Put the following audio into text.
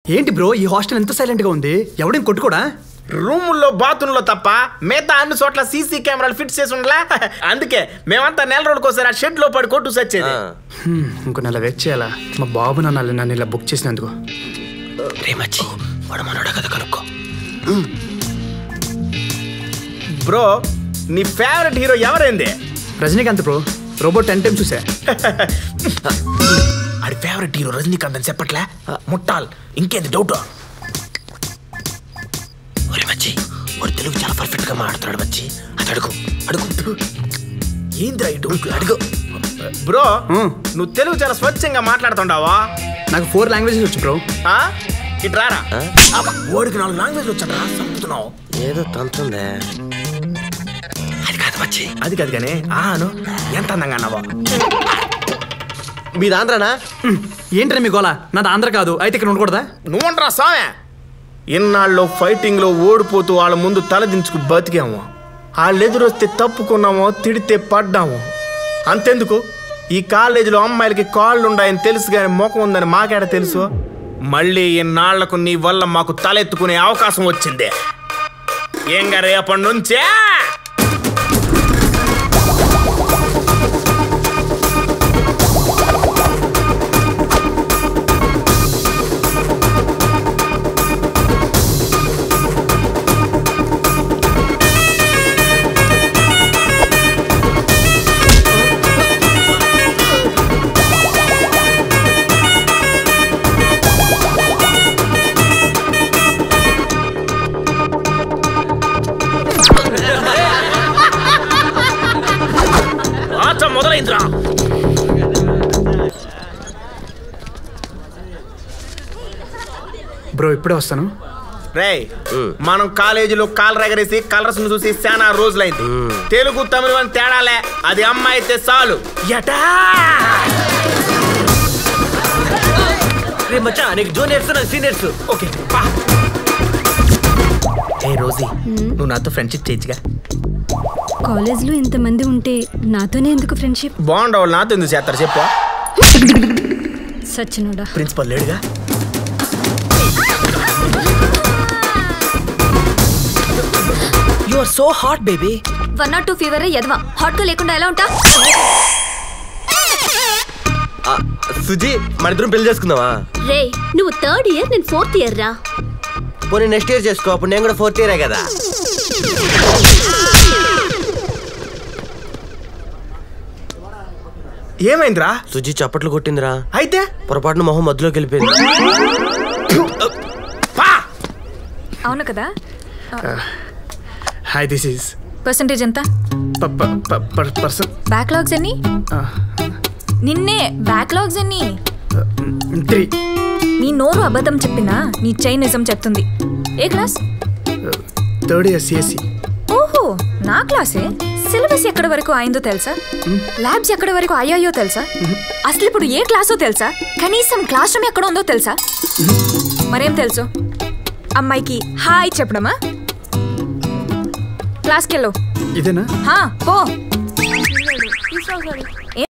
ఏంటి బ్రో ఈ హాస్టల్ ఎంత సైలెంట్ గా ఉంది ఎవడేం కొట్టుకోడా రూముల్లో బాత్రూంలో తప్ప మిగతా అన్ని చోట్ల సీసీ కెమెరాలు ఫిట్ చేసి ఉండలా అందుకే మేమంతా నెల రోజులకోసారి ఆ షెడ్ లో పడి కొట్టు సచ్చేది హ్మ్, ఇంకో నెల వెయిట్ చేయాలా మా బాబు నన్ను నన్ను ఇలా బుక్ చేసినందుకు రేమచ్చి వాడు మనోడ కదా కనుక్కో బ్రో నీ ఫేవరెట్ హీరో ఎవరైంది Rajinikanth bro Robot ten times చూసా ఆడి ఫేవరెట్ హీరో రజనీకాంత్ అని చెప్పట్లే ముట్టాల్ ఇంకేంది డౌట్ ఒరే మచ్చి వాడు తెలుగు చాలా పర్ఫెక్ట్ గా మాట్లాడుతున్నాడు మచ్చి అది అడుగు అడుగు ఏంద్రా ఈ డౌట్ అడుగు బ్రో హ్మ్. నువ్వు తెలుగు చాలా స్వచ్ఛంగా మాట్లాడుతుండావా నాకు ఫోర్ లాంగ్వేజెస్ వచ్చు బ్రో ఆ? ఇటు రారా అబ్బా, ఓడికి నాలుగు లాంగ్వేజ్ వచ్చారా చంపుతున్నావు ఏదో తంతుందే అది కాదు మచ్చి అది కాదు కానీ ఆను ఎంత అందంగా అన్నావా మీది ఆంధ్రానా ఏంట్రా మీ గోలా నాది ఆంధ్ర కాదు అయితే ఇక్కడ ఉండకూడదా నువ్వంటరా సామె ఇన్నాళ్ళు ఫైటింగ్ లో ఓడిపోతూ వాళ్ళ ముందు తలదించుకు బతికాము వాళ్ళు ఎదురొస్తే తప్పుకున్నామో తిడితే పడ్డాము అంతెందుకు ఈ కాలేజీలో అమ్మాయిలకి కాళ్ళు ఉన్నాయని తెలుసు కానీ ముఖం ఉందని మాకేడ తెలుసు మళ్ళీ ఇన్నాళ్లకు నీ వల్ల మాకు తలెత్తుకునే అవకాశం వచ్చింది ఏంగా రేపటి నుంచే ఆట మొదలైందిరా బ్రో ఇప్పుడే వస్తాను రేయ్ మనం కాలేజీలో కాలు ఎగరేసి కలర్స్ ను చూసి చాలా రోజులైంది తెలుగు తమిళ అని తేడాలే అది అమ్మాయి అయితే చాలు ఎటా రే మచ్చా నీకు జూనియర్స్ నాకు సీనియర్స్ ఓకే పా ఏ రోజీ నువ్వు నాతో ఫ్రెండ్షిప్ చేయొచ్చుగా కాలేజ్లో ఇంతమంది ఉంటే నాతోనే ఎందుకు ఫ్రెండ్షిప్ బాగుండవు నాతో ఎందుకు చేస్తారు చెప్పు సచ్చినోడా ప్రిన్సిపల్ లేడుగా you are so hot baby one not two fever ఎదవా హాట్ గా లేకుండా ఎలా ఉంటా సుజీ మన ఇద్దరం పెళ్లి చేసుకుందామా రే నువ్వు థర్డ్ ఇయర్ నేను ఫోర్త్ ఇయర్ రా పోనీ నెక్స్ట్ ఇయర్ చేసుకో అప్పుడు నేను కూడా ఫోర్త్ ఇయరే కదా ఏమైందిరా సుజీ చప్పట్లు కొట్టిందిరా అయితే పొరపాటున మొహం మధ్యలోకి వెళ్ళిపోయింది పా అవును కదా హాయ్ దిస్ ఈస్ పర్సంటేజ్ ఎంత పర్సన్ బ్యాక్లాగ్స్ ఎన్ని నిన్నే బ్యాక్లాగ్స్ ఎన్ని త్రీ నీ నోరు అబద్ధం చెప్పినా నీ చైన్ నిజం చెప్తుంది ఏ క్లాస్ థర్డ్ ఇయర్ సిఎస్సి ఓహో నా క్లాసే సిలబస్ ఎక్కడ వరకు అయిందో తెలుసా ల్యాబ్స్ ఎక్కడ వరకు అయ్యాయో తెలుసా అసలు ఇప్పుడు ఏ క్లాసో తెలుసా కనీసం క్లాస్ రూమ్ ఎక్కడ ఉందో తెలుసా మరేం తెలుసు అమ్మాయికి హాయ్ చెప్పడమా క్లాస్కి వెళ్ళు ఇదేనా హా పో